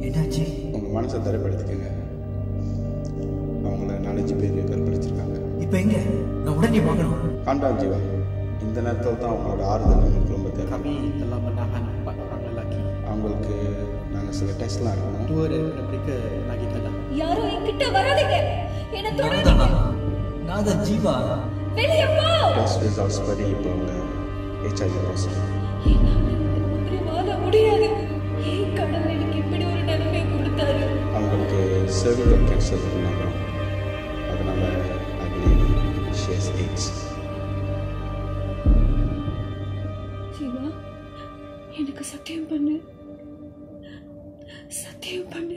என்னாச்சு உங்கள் மனசை தரப்படுத்திக்கங்க அவங்கள நாலஞ்சு பேர் கற்பழிச்சிருக்காங்க இப்போ எங்க நான் உடனே பார்க்கணும் காண்டாம் ஜீவா இந்த நேரத்தில் தான் அவங்களோட ஆறுதல் நமக்கு ரொம்ப தேவை Kami telah menahan empat orang lelaki. அவங்களுக்கு நாங்கள் சில டெஸ்ட்லாம் எடுக்கணும் Dua daripada mereka lagi dalam. யாரும் என்கிட்ட வராதீங்க என்ன நான் தொடாதீங்க தான் நான் தான் ஜீவா வெளியே போ டெஸ்ட் ரிசல்ட்ஸ் படி இப்போ அவங்க ஹெச்ஐவி பாசிட்டிவ் என்னால இந்த மாதிரி வாழ முடியாது ஏன் கடவுள் எனக்கு இப்படி ஒரு நிலைமை கொடுத்தாரு அவங்களுக்கு cervical கேன்சர் இருந்தாங்க அதனால் I believe she's AIDS Siva எனக்கு சத்தியம் பண்ணு சத்தியம் பண்ணு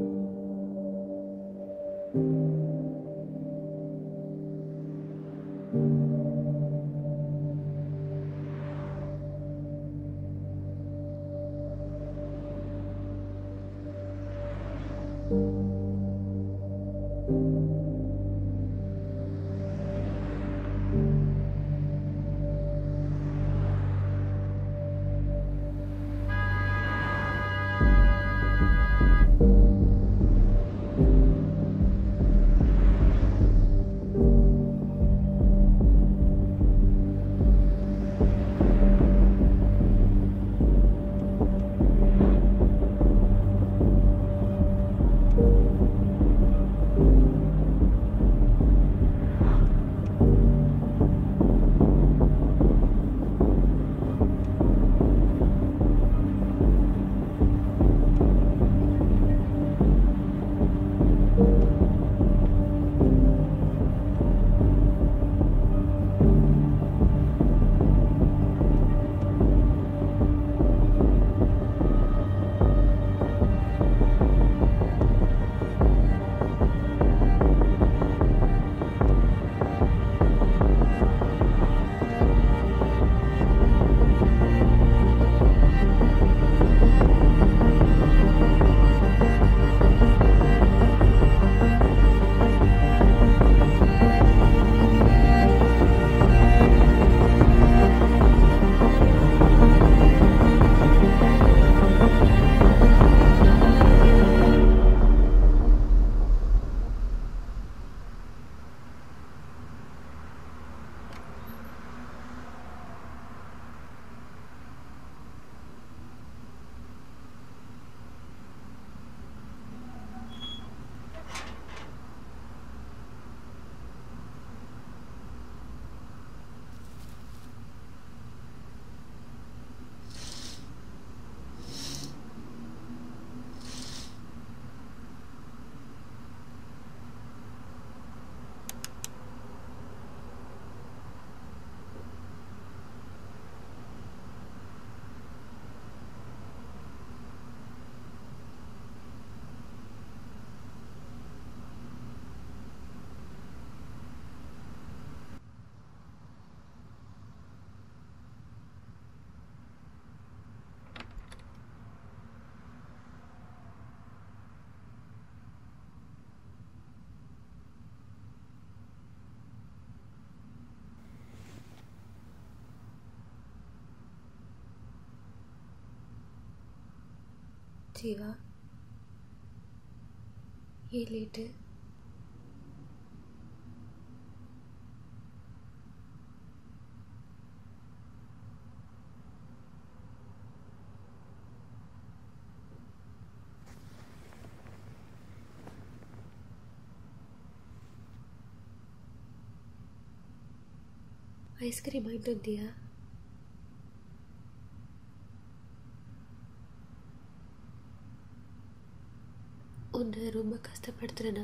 ஜீவா ஏன் லேட்டு ஐஸ்கிரீம் வாங்கிட்டு வந்தியா உன்னை ரொம்ப கஷ்டப்படுத்துறேனா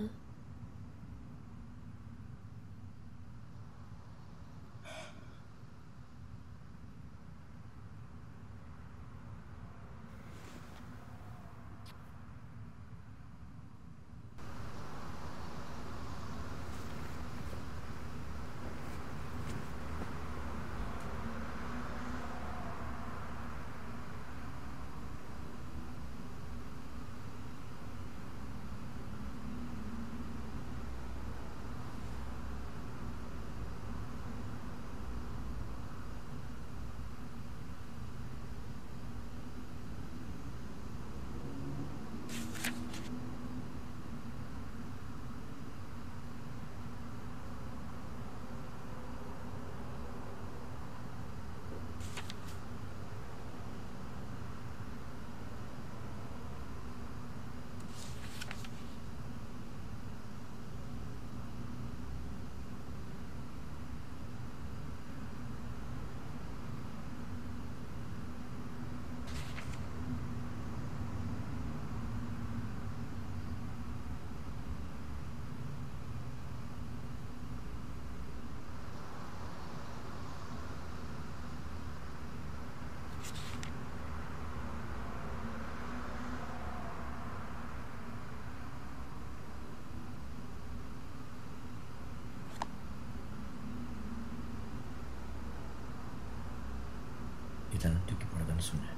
எடுத்தாலும் தூக்கி போடாதான்னு சொன்னேன்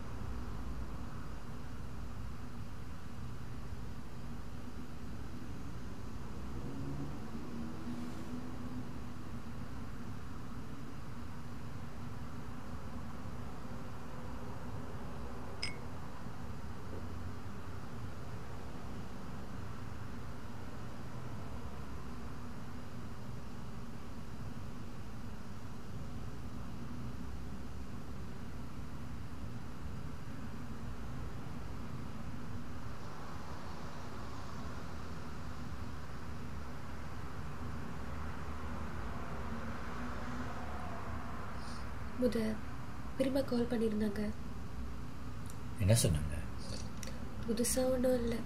முத பெரியம்மா கால் பண்ணியிருந்தாங்க என்ன சொன்னாங்க புதுசாக ஒன்றும் இல்லை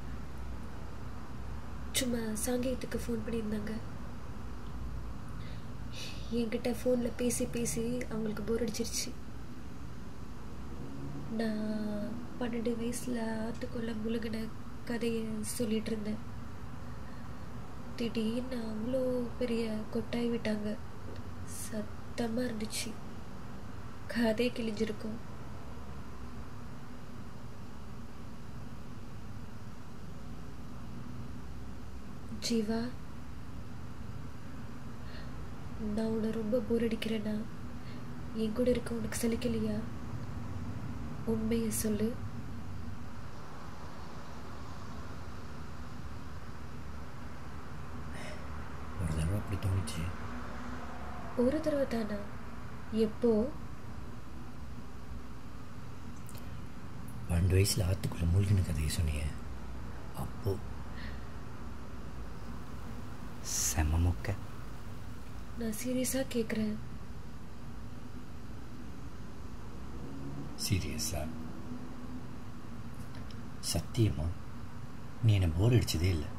சும்மா சாங்கியத்துக்கு ஃபோன் பண்ணியிருந்தாங்க என்கிட்ட ஃபோனில் பேசி பேசி அவங்களுக்கு போர் அடிச்சிருச்சு நான் பன்னெண்டு வயசில் ஆத்துக்குள்ள முழுகின கதையை சொல்லிட்டு இருந்தேன் திடீர்னு அவ்வளோ பெரிய கொட்டாய் விட்டாங்க சத்தமாக இருந்துச்சு கதை கிழிஞ்சிருக்கும் ஜீவா நான் உன்னை ரொம்ப போர் அடிக்கிறேனா என் கூட இருக்க உனக்கு சலிக்கலையா உண்மையை சொல்லு ஒரு தடவை அப்படி தோணுச்சு ஒரு தடவை தானா எப்போ பன்னெண்டு வயசில் ஆற்றுக்குள்ளே மூழ்கின கதையை சொன்னீங்க அப்போ செம முக்க நான் சீரியஸாக கேட்குறேன் சீரியஸா சத்தியமா நீ என்னை போர் அடிச்சதே இல்லை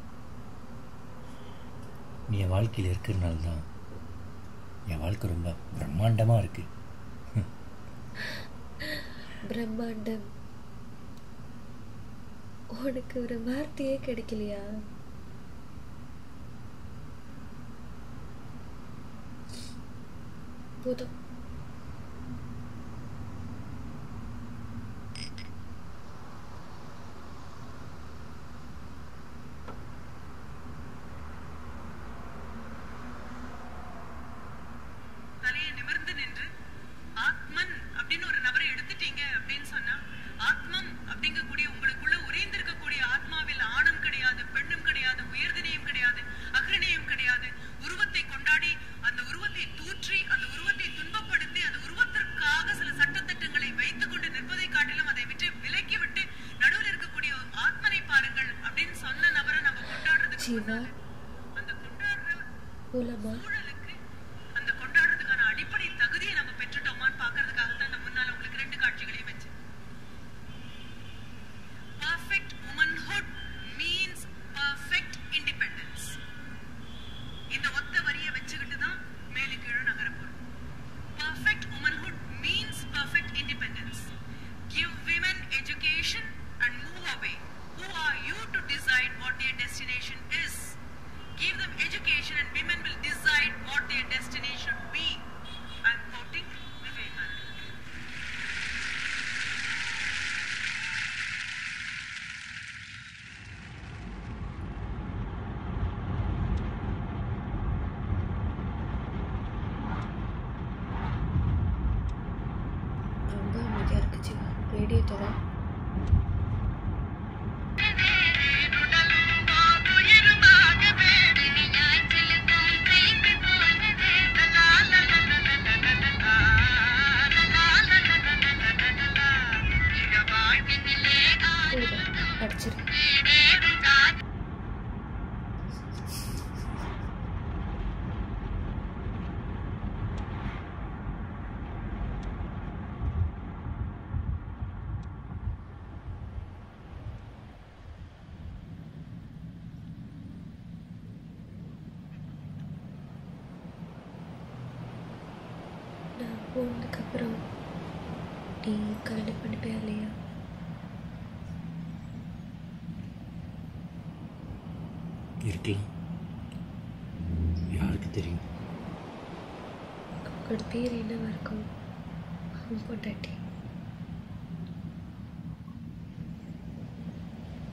நீ என் வாழ்க்கையில் இருக்கிறனால தான் என் வாழ்க்கை ரொம்ப பிரம்மாண்டமாக இருக்கு பிரம்மாண்டம் உனக்கு ஒரு வார்த்தையே கிடைக்கலையா போதும் தலையை நிமிர்ந்து நின்று ஆத்மன் அப்படின்னு ஒரு நபரை எடுத்துட்டீங்க அப்படின்னு சொன்னா ஆத்மம் அப்படிங்கக்கூடிய உங்களுக்குள்ள உறைந்திருக்கக்கூடிய ஆத்மாவில் ஆணும் கிடையாது பெண்ணும் கிடையாது உயர்தினையும் கிடையாது அகிரணியம் கிடையாது உருவத்தை கொண்டாடி அந்த உருவத்தை தூற்றி அந்த உருவத்தை துன்பப்படுத்தி அந்த உருவத்திற்காக சில சட்டத்திட்டங்களை வைத்துக் கொண்டு நிற்பதை காட்டிலும் அதை விட்டு விலக்கி விட்டு நடுவில் இருக்கக்கூடிய ஆத்மனை பாருங்கள் அப்படின்னு சொன்ன நபரை நம்ம கொண்டாடுறதுக்கு ஜீவா முன்னால அந்த கொண்டாடுற போலாமா சூழலுக்கு அந்த கொண்டாடுறதுக்கான அடிப்படை தகுதியை நம்ம பெற்றுட்டோமான்னு பார்க்கறதுக்காக தான் இந்த முன்னால உங்களுக்கு ரெண்டு காட்சிகளையும் வச்சேன் perfect womanhood means perfect independence இந்த ஒத்த வரியை வச்சுக்கிட்டு தான் மேலு கீழே நகர போறோம் perfect womanhood means perfect independence give women education and move away who are you to decide what their destination is Give them education and women will decide what their destiny should be. I'm quoting Vivekananda. ரொம்ப அமைதியாக இருக்கு Jeeva radio தர போதும் அடிச்சிரு நான் போனதுக்கப்புறம் நீ கல்யாணம் பண்ணிப்பியா இல்லையா இருக்கலாம் யாருக்கு தெரியும் அவங்களோட பேர் என்னவா இருக்கும் அவன் பொண்டாட்டி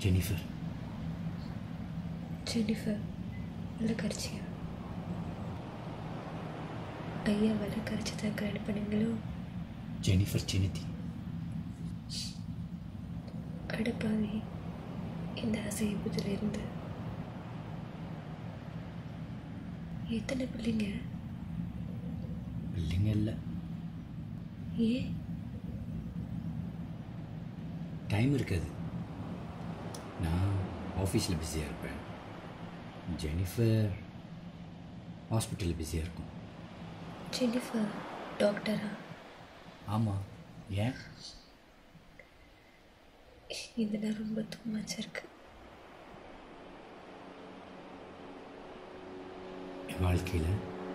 ஜெனிஃபர் ஜெனிஃபர் வழக்கரிச்சியா ஐயா வழக்கரிச்சி தான் கல்யாணம் பண்ணீங்களோ ஜெனிஃபர் சினித்தி அடப்பாவி இந்த அசைபத்தில் இருந்து எத்தனை பிள்ளைங்க பிள்ளைங்க இல்லை ஏன் டைம் இருக்காது நான் ஆஃபீஸில் பிஸியாக இருப்பேன் ஜெனிஃபர் ஹாஸ்பிட்டலில் பிஸியாக இருக்கும் ஜெனிஃபர் டாக்டரா ஆமாம் ஏன் இந்த நாள் ரொம்ப தூமாச்சா இருக்கு என் வாழ்க்கையில்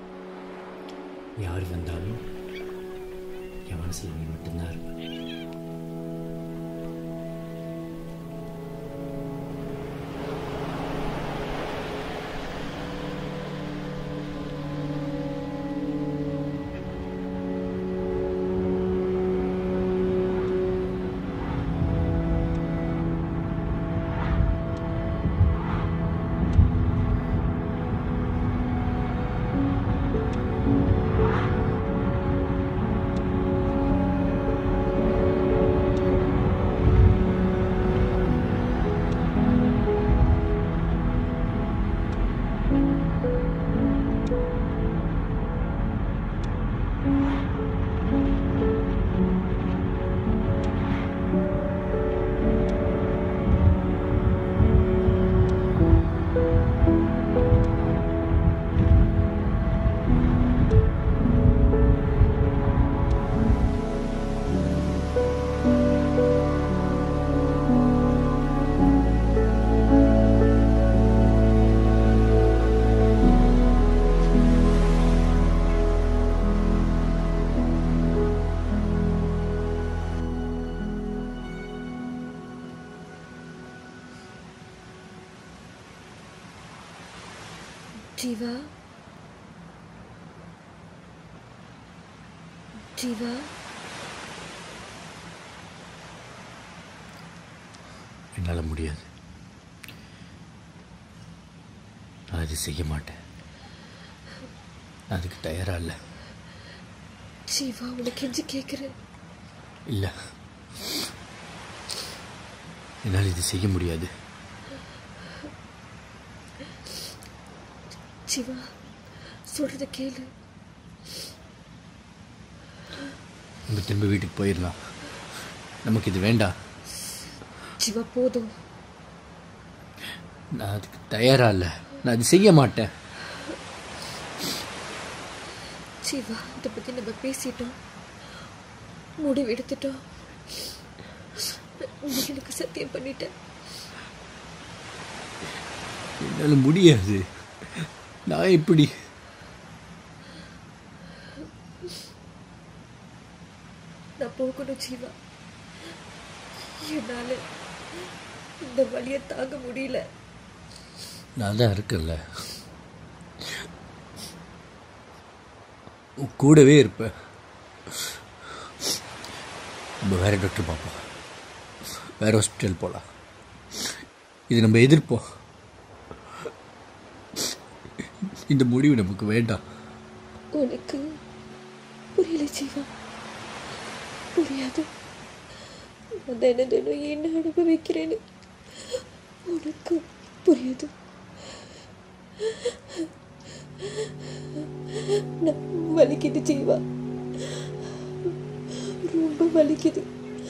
யார் வந்தாலும் என் மனசில் நீ மட்டும்தான் இருப்ப ஜீவா ஜீவா என்னால் முடியாது நான் அது செய்ய மாட்டேன் நான் அதுக்கு தயாராக இல்லை ஜீவா உனக்கு கெஞ்சி கேட்குறேன் இல்லை என்னால் இது செய்ய முடியாது ஜீவா சொல்கிறத கேளு நம்ம திரும்ப வீட்டுக்கு போயிடலாம் நமக்கு இது வேண்டாம் ஜீவா போதும் நான் அதுக்கு தயாராக இல்லை நான் அது செய்ய மாட்டேன் ஜீவா இதை பற்றி நம்ம பேசிட்டோம் முடிவு எடுத்துட்டோம் நீ எனக்கு சத்தியம் பண்ணிட்டேன் என்னால் முடியாது நான் எப்படி நான் போகணும் ஜீவா என்னால் இந்த வழியை தாங்க முடியல நான் தான் இருக்கேன்ல உன் கூடவே இருப்பேன் நம்ம வேற டாக்டர் பார்ப்போம் வேற ஹாஸ்பிட்டல் போகலாம் இது நம்ம எதிர்ப்போம் இந்த முடிவு நமக்கு வேண்டாம் உனக்கு புரியல ஜீவா புரியாது நான் தினம் தினம் என்ன அனுபவிக்கிறேன்னு உனக்கு புரியாது நான் வலிக்குது ஜீவா ரொம்ப வலிக்குது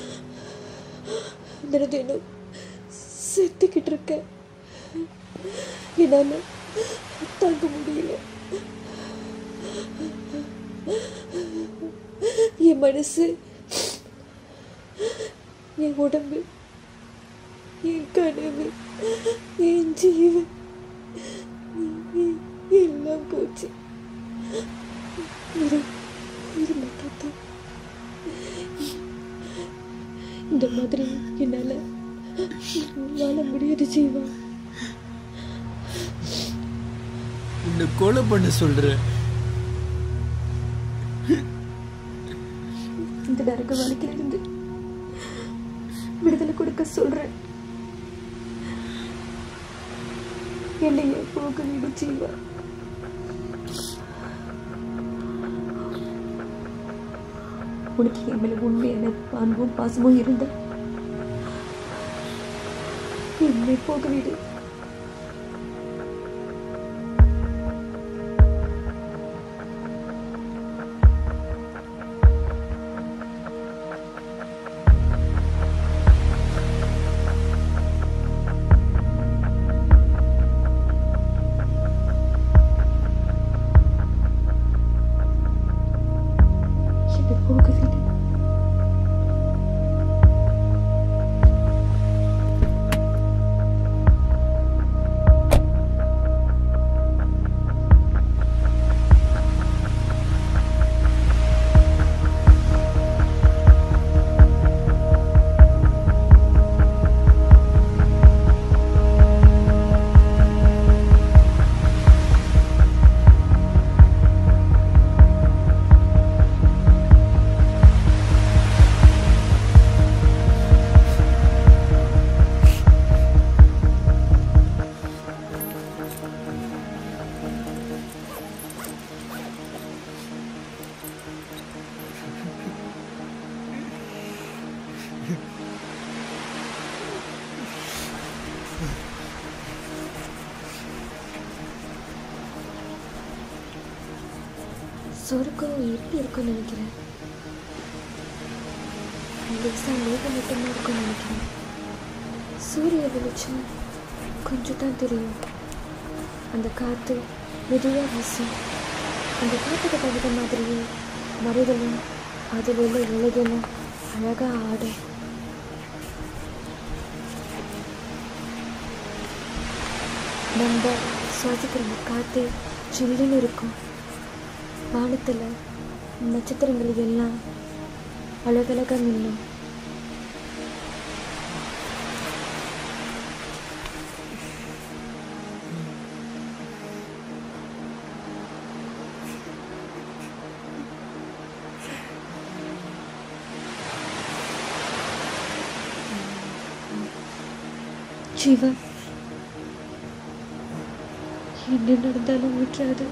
தினம் தினம் செத்துக்கிட்டு இருக்கேன் என்னால் தாங்க முடியல என் மனசு என் உடம்பு என் கனவு என் ஜீவன் எ- எல்லாம் போச்சு உயிர் உயிர் மட்டும்தான் இந்த மாதிரி என்னால் வாழ முடியாது ஜீவா உன்னை கொலை பண்ண சொல்கிறேன் இந்த நரக வாழ்க்கையிலிருந்து விடுதலை கொடுக்க சொல்றேன் என்னையே போக விடு ஜீவா உனக்கு என் மேல உண்மையான அன்பும் பாசமும் இருந்தா என்னை போக விடு என்னை போக விடு சொர்க்கம் எப்படி இருக்கும்னு நினைக்கிறேன் லேசா மேகம் மட்டும்தான் இருக்கும்னு நினைக்கிறேன் சூரிய வெளிச்சம் கொஞ்சம் தான் தெரியும் அந்த காற்று மெதுவாக வீசும் அந்த காற்றுக்கு தகுந்த மாதிரியே மரங்களும் அதில் உள்ள இலைகளும் அழகாக ஆடும் நம்ம சுவாசிக்கிற அந்த காற்று சில்லுன்னு இருக்கும் வானத்தில் நட்சத்திரங்கள் எல்லாம் அழகழகாக மின்னும் ஜீவா என்ன நடந்தாலும் விட்டுறாது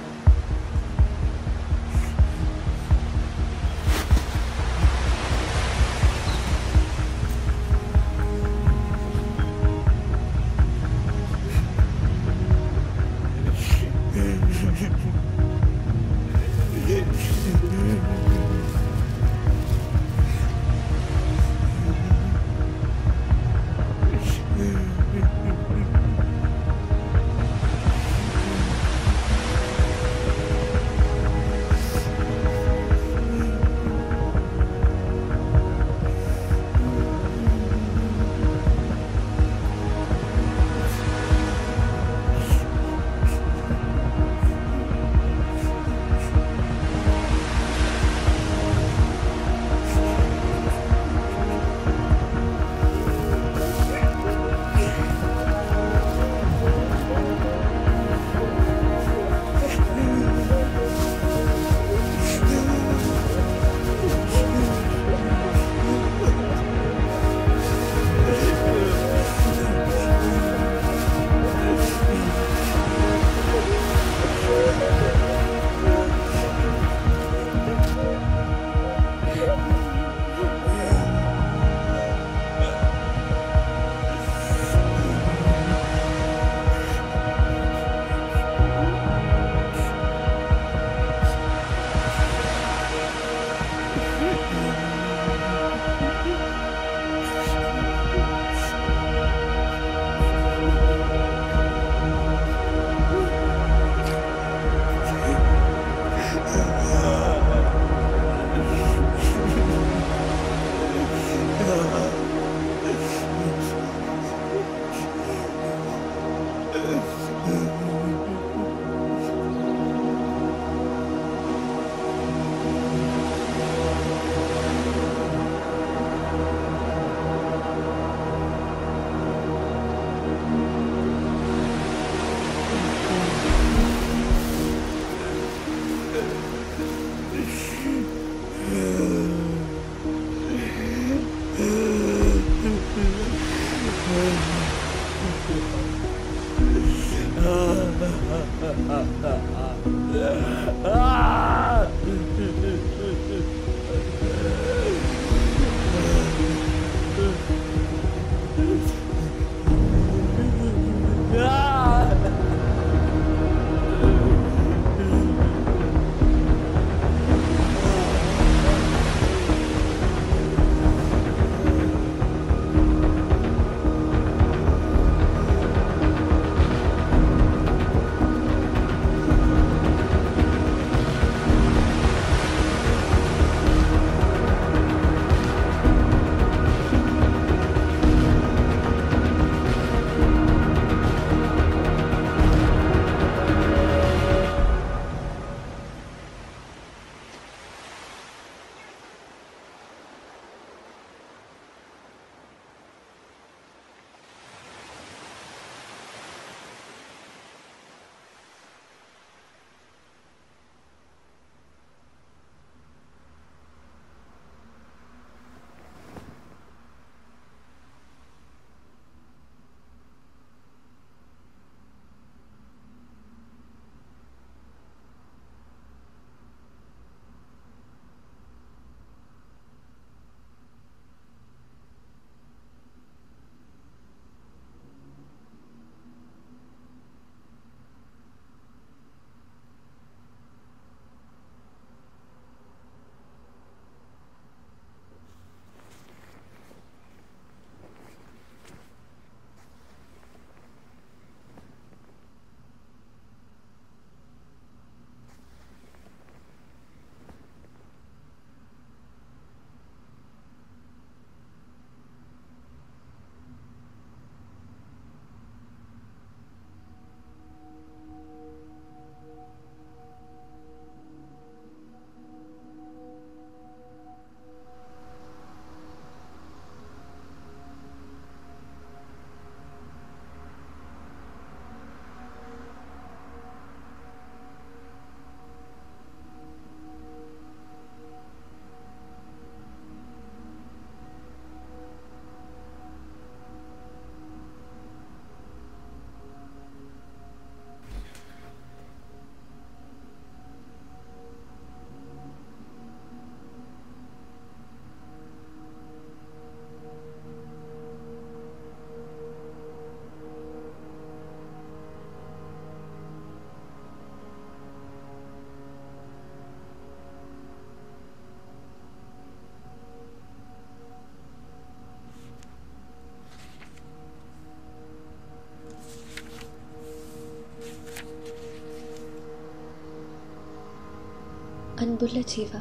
அன்புள்ள ஜீவா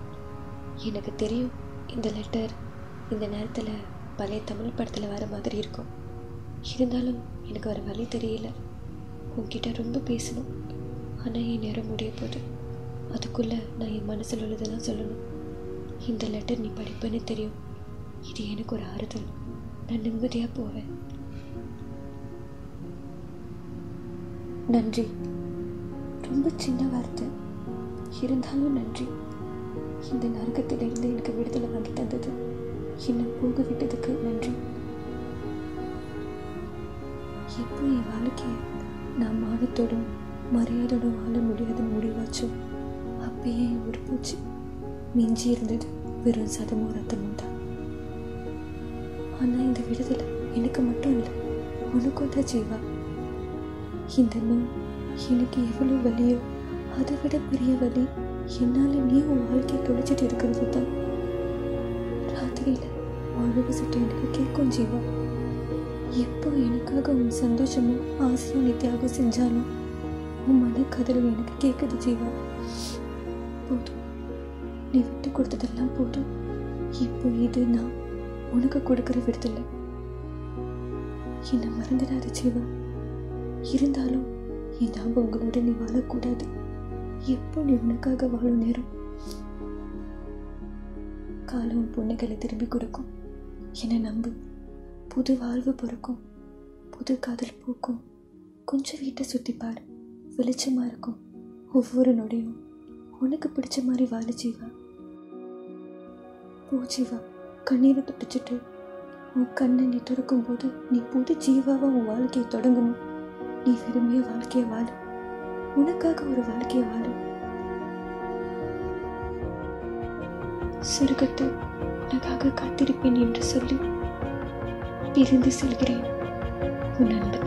எனக்கு தெரியும் இந்த லெட்டர் இந்த நேரத்தில் பழைய தமிழ் படத்தில் வர மாதிரி இருக்கும் இருந்தாலும் எனக்கு வர வழி தெரியல உன்கிட்ட ரொம்ப பேசணும் ஆனால் என் நேரம் முடிய போகுது அதுக்குள்ளே நான் என் மனசில் உள்ளதெல்லாம் சொல்லணும் இந்த லெட்டர் நீ படிப்பேன்னு தெரியும் இது எனக்கு ஒரு ஆறுதல் நான் நிம்மதியாக போவேன் நன்றி ரொம்ப சின்ன வார்த்தை இருந்தாலும் நன்றி இந்த நரகத்திலிருந்து எனக்கு விடுதலை வாங்கி தந்தது என்னை போக விட்டதுக்கு நன்றி எப்போ என் வாழ்க்கையை நான் மானத்தோடும் மரியாதையோடும் வாழ முடியாதுன்னு முடிவாச்சோ அப்பயே என் ஒரு பூச்சி மிஞ்சி இருந்தது வெறும் சதமும் ரத்தமும் தான் ஆனால் இந்த விடுதலை எனக்கு மட்டும் இல்லை உனக்கும் தான் ஜீவா இந்த நோய் எனக்கு எவ்வளோ வலியோ அதை விட பெரிய வலி என்னால் நீ உன் வாழ்க்கையை தொலைச்சிட்டு இருக்கிறது தான் ராத்திரியில் அழுகு சட்டம் எனக்கு கேட்கும் ஜீவா எப்போ எனக்காக உன் சந்தோஷமும் ஆசையும் நீ தியாகம் செஞ்சாலும் உன் மனக்கதறவு எனக்கு கேட்குது ஜீவா போதும் நீ விட்டு கொடுத்ததெல்லாம் போதும் இப்போ இது நான் உனக்கு கொடுக்குற விடுதலை என்னை மறந்துடாத ஜீவா இருந்தாலும் என் ஞாபகங்களோட நீ வாழக்கூடாது எப்போ நீ உனக்காக வாழும் நேரம் காலம் பொண்ணுகளை திரும்பி கொடுக்கும் என்னை நம்பு புது வாழ்வு பிறக்கும் புது காதல் பூக்கும் கொஞ்சம் வீட்டை சுற்றி பாரு வெளிச்சமாக இருக்கும் ஒவ்வொரு நொடியும் உனக்கு பிடிச்ச மாதிரி வாழ ஜீவா போ ஜீவா கண்ணீரை துடிச்சிட்டு உன் கண்ணை நீ திறக்கும் போது நீ புது ஜீவாவை உன் வாழ்க்கையை தொடங்கணும் நீ விரும்பிய வாழ்க்கையை வாழு உனக்காக ஒரு வாழ்க்கையை வாழு சொர்க்கத்தில் உனக்காக காத்திருப்பேன் என்று சொல்லி பிரிந்து செல்கிறேன் உன் அன்பு